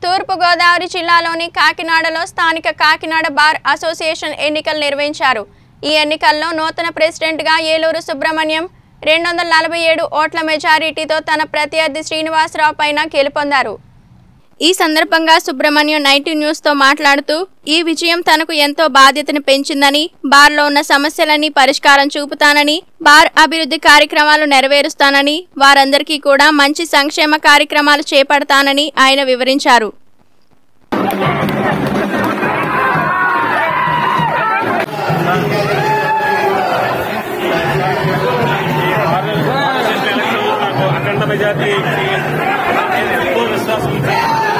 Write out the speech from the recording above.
తూర్పుగోదావరి జిల్లాలోని కాకినాడలో స్థానిక కాకినాడ బార్ అసోసియేషన్ ఎన్నికలు నిర్వహించారు ఈ ఎన్నికల్లో నూతన ప్రెసిడెంట్గా ఏలూరు సుబ్రహ్మణ్యం రెండు వందల నలభై ఏడు ఓట్ల మెజారిటీతో తన ప్రత్యర్థి శ్రీనివాసరావు పైన గెలుపొందారు ఈ సందర్భంగా సుబ్రహ్మణ్యం నైన్టీ న్యూస్తో మాట్లాడుతూ ఈ విజయం తనకు ఎంతో బాధ్యతను పెంచిందని బార్లో ఉన్న సమస్యలన్నీ పరిష్కారం చూపుతానని బార్ అభివృద్ధి కార్యక్రమాలు నెరవేరుస్తానని వారందరికీ కూడా మంచి సంక్షేమ కార్యక్రమాలు చేపడతానని ఆయన వివరించారు నాకు అఖండ మెజార్టీ ఇచ్చి ఎక్కువ విశ్వాసం ఉంచి